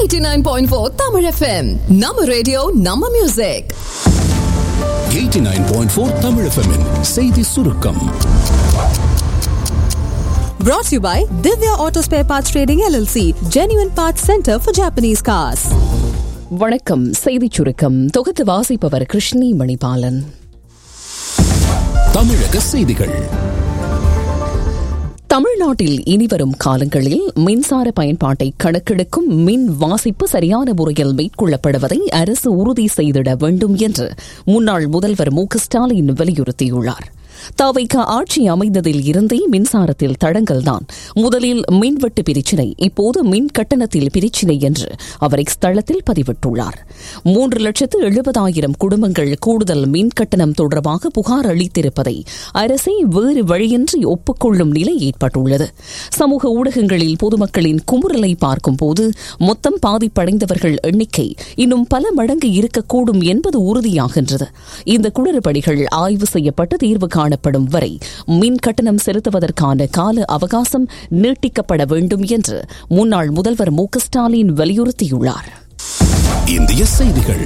89.4 Tamil FM நம்ம radio நம்ம music 89.4 Tamil FM -இன் செய்தி சுருக்கம் Brought to you by Divya Auto Spare Parts Trading LLC, Genuine Parts Center for Japanese Cars. வணக்கம் செய்திச் சுருக்கம் தொகுத்து வாசிப்பவர் கிருஷ்ணி மணிபாலன் தமிழக செய்திகள் தமிழ்நாட்டில் இனிவரும் காலங்களில் மின்சார பயன்பாட்டை கணக்கெடுக்கும் மின் வாசிப்பு சரியான முறையில் மேற்கொள்ளப்படுவதை அரசு உறுதி செய்திட வேண்டும் என்று முன்னாள் முதல்வர் மு க ஸ்டாலின் வலியுறுத்தியுள்ளார் தாவைக்க ஆட்சி அமைந்ததில் இருந்தே மின்சாரத்தில் தடங்கல்தான் முதலில் மின்வெட்டு பிரச்சினை இப்போது மின் கட்டணத்தில் பிரச்சினை என்று அவர் ஸ்தலத்தில் பதிவிட்டுள்ளார் மூன்று லட்சத்து எழுபதாயிரம் குடும்பங்கள் கூடுதல் மின் கட்டணம் தொடர்பாக புகார் அளித்திருப்பதை அரசை வேறு வழியின்றி ஒப்புக்கொள்ளும் நிலை ஏற்பட்டுள்ளது சமூக ஊடகங்களில் பொதுமக்களின் குமுறலை பார்க்கும்போது மொத்தம் பாதிப்படைந்தவர்கள் எண்ணிக்கை இன்னும் பல மடங்கு இருக்கக்கூடும் என்பது உறுதியாகின்றது இந்த குளறுபடிகள் ஆய்வு செய்யப்பட்டு தீர்வு காணப்படும் வரை மின் கட்டணம் செலுத்துவதற்கான கால அவகாசம் நீட்டிக்கப்பட வேண்டும் என்று முன்னாள் முதல்வர் மு க ஸ்டாலின் வலியுறுத்தியுள்ளார் இந்திய செய்திகள்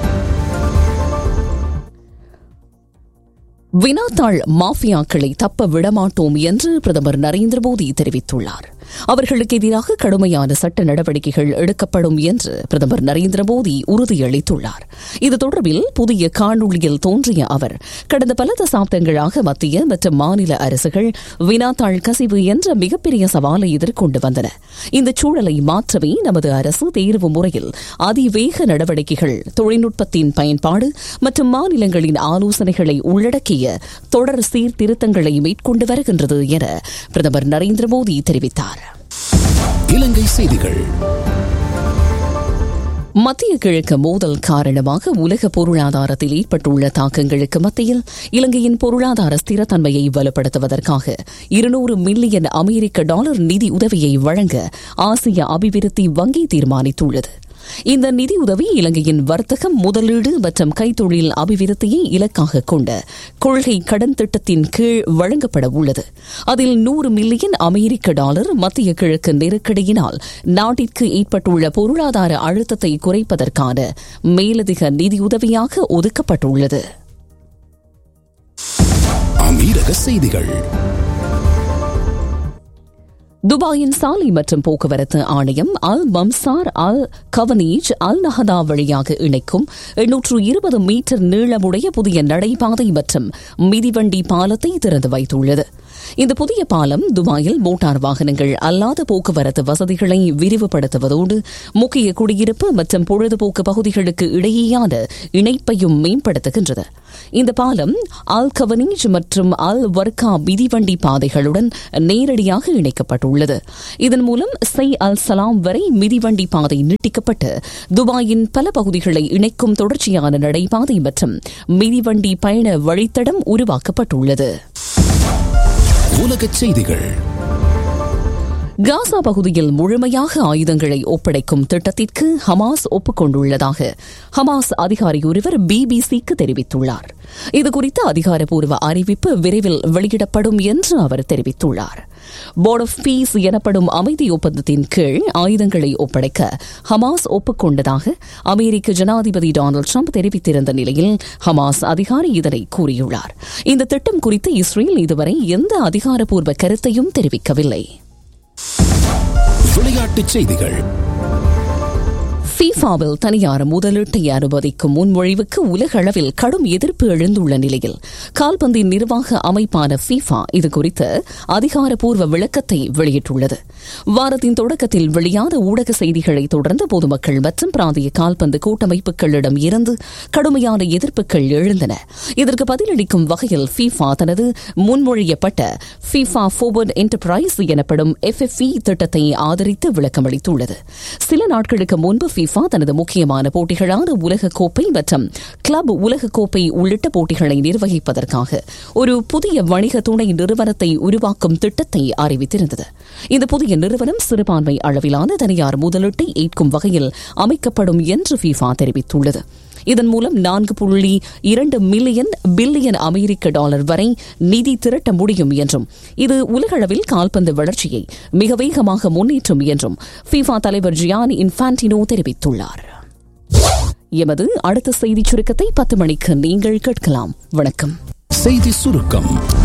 வினாத்தாள் மாஃபியாக்களை தப்ப விடமாட்டோம் என்று பிரதமர் நரேந்திர மோடி தெரிவித்துள்ளார் அவர்களுக்கு எதிராக கடுமையான சட்ட நடவடிக்கைகள் எடுக்கப்படும் என்று பிரதமர் நரேந்திர மோடி உறுதியளித்துள்ளார் இது தொடர்பில் புதிய காணொலியில் தோன்றிய அவர் கடந்த பல தசாப்தங்களாக மத்திய மற்றும் மாநில அரசுகள் வினாத்தாள் கசிவு என்ற மிகப்பெரிய சவாலை எதிர்கொண்டு வந்தன இந்த சூழலை மாற்றவே நமது அரசு தேர்வு முறையில் அதிவேக நடவடிக்கைகள் தொழில்நுட்பத்தின் பயன்பாடு மற்றும் மாநிலங்களின் ஆலோசனைகளை உள்ளடக்கிய தொடர் சீர்திருத்தங்களை மேற்கொண்டு வருகின்றது என பிரதமர் நரேந்திர மோடி தெரிவித்தார் இலங்கை செய்திகள் மத்திய கிழக்கு மோதல் காரணமாக உலக பொருளாதாரத்தில் ஏற்பட்டுள்ள தாக்கங்களுக்கு மத்தியில் இலங்கையின் பொருளாதார ஸ்திரத்தன்மையை வலுப்படுத்துவதற்காக இருநூறு மில்லியன் அமெரிக்க டாலர் நிதி உதவியை வழங்க ஆசிய அபிவிருத்தி வங்கி தீர்மானித்துள்ளது இந்த நிதியுதவி இலங்கையின் வர்த்தகம் முதலீடு மற்றும் கைத்தொழில் அபிவிருத்தியை இலக்காக கொண்ட கொள்கை கடன் திட்டத்தின் கீழ் வழங்கப்பட உள்ளது அதில் நூறு மில்லியன் அமெரிக்க டாலர் மத்திய கிழக்கு நெருக்கடியினால் நாட்டிற்கு ஏற்பட்டுள்ள பொருளாதார அழுத்தத்தை குறைப்பதற்கான மேலதிக நிதியுதவியாக ஒதுக்கப்பட்டுள்ளது அமீரக செய்திகள் துபாயின் சாலை மற்றும் போக்குவரத்து ஆணையம் அல் மம்சார் அல் கவனீஜ் அல் நஹதா வழியாக இணைக்கும் எண்ணூற்று இருபது மீட்டர் நீளமுடைய புதிய நடைபாதை மற்றும் மிதிவண்டி பாலத்தை திறந்து வைத்துள்ளது இந்த புதிய பாலம் துபாயில் மோட்டார் வாகனங்கள் அல்லாத போக்குவரத்து வசதிகளை விரிவுபடுத்துவதோடு முக்கிய குடியிருப்பு மற்றும் பொழுதுபோக்கு பகுதிகளுக்கு இடையேயான இணைப்பையும் மேம்படுத்துகின்றது இந்த பாலம் அல் கவனீஜ் மற்றும் அல் வர்கா மிதிவண்டி பாதைகளுடன் நேரடியாக இணைக்கப்பட்டுள்ளது இதன் மூலம் செய் அல் சலாம் வரை மிதிவண்டி பாதை நீட்டிக்கப்பட்டு துபாயின் பல பகுதிகளை இணைக்கும் தொடர்ச்சியான நடைபாதை மற்றும் மிதிவண்டி பயண வழித்தடம் உருவாக்கப்பட்டுள்ளது உலகச் செய்திகள் காசா பகுதியில் முழுமையாக ஆயுதங்களை ஒப்படைக்கும் திட்டத்திற்கு ஹமாஸ் ஒப்புக்கொண்டுள்ளதாக ஹமாஸ் அதிகாரி ஒருவர் பிபிசிக்கு தெரிவித்துள்ளார் இதுகுறித்த அதிகாரப்பூர்வ அறிவிப்பு விரைவில் வெளியிடப்படும் என்று அவர் தெரிவித்துள்ளார் போர்ட் ஆஃப் பீஸ் எனப்படும் அமைதி ஒப்பந்தத்தின் கீழ் ஆயுதங்களை ஒப்படைக்க ஹமாஸ் ஒப்புக்கொண்டதாக அமெரிக்க ஜனாதிபதி டொனால்டு ட்ரம்ப் தெரிவித்திருந்த நிலையில் ஹமாஸ் அதிகாரி இதனை கூறியுள்ளார் இந்த திட்டம் குறித்து இஸ்ரேல் இதுவரை எந்த அதிகாரப்பூர்வ கருத்தையும் தெரிவிக்கவில்லை விளையாட்டுச் செய்திகள் ஃபீஃபாவில் தனியார் முதலீட்டை அனுமதிக்கும் முன்மொழிவுக்கு உலக அளவில் கடும் எதிர்ப்பு எழுந்துள்ள நிலையில் கால்பந்தின் நிர்வாக அமைப்பான ஃபீஃபா இதுகுறித்து அதிகாரப்பூர்வ விளக்கத்தை வெளியிட்டுள்ளது வாரத்தின் தொடக்கத்தில் வெளியான ஊடக செய்திகளை தொடர்ந்து பொதுமக்கள் மற்றும் பிராந்திய கால்பந்து கூட்டமைப்புகளிடம் இருந்து கடுமையான எதிர்ப்புகள் எழுந்தன இதற்கு பதிலளிக்கும் வகையில் ஃபீஃபா தனது முன்மொழியப்பட்ட ஃபீஃபா ஃபோவர்ட் என்டர்பிரைஸ் எனப்படும் எஃப்எஃப்இ திட்டத்தை ஆதரித்து விளக்கமளித்துள்ளது சில நாட்களுக்கு முன்பு ஃபீஃபா தனது முக்கியமான போட்டிகளான உலகக்கோப்பை மற்றும் கிளப் உலகக்கோப்பை உள்ளிட்ட போட்டிகளை நிர்வகிப்பதற்காக ஒரு புதிய வணிக துணை நிறுவனத்தை உருவாக்கும் திட்டத்தை அறிவித்திருந்தது இந்த புதிய நிறுவனம் சிறுபான்மை அளவிலான தனியார் முதலீட்டை ஏற்கும் வகையில் அமைக்கப்படும் என்று ஃபீஃபா தெரிவித்துள்ளது இதன் மூலம் நான்கு புள்ளி இரண்டு மில்லியன் பில்லியன் அமெரிக்க டாலர் வரை நிதி திரட்ட முடியும் என்றும் இது உலகளவில் கால்பந்து வளர்ச்சியை மிக வேகமாக முன்னேற்றும் என்றும் ஃபீஃபா தலைவர் ஜியானி இன்ஃபான்டினோ தெரிவித்துள்ளார் எமது அடுத்த செய்திச் சுருக்கத்தை பத்து மணிக்கு நீங்கள் கேட்கலாம் வணக்கம் செய்தி சுருக்கம்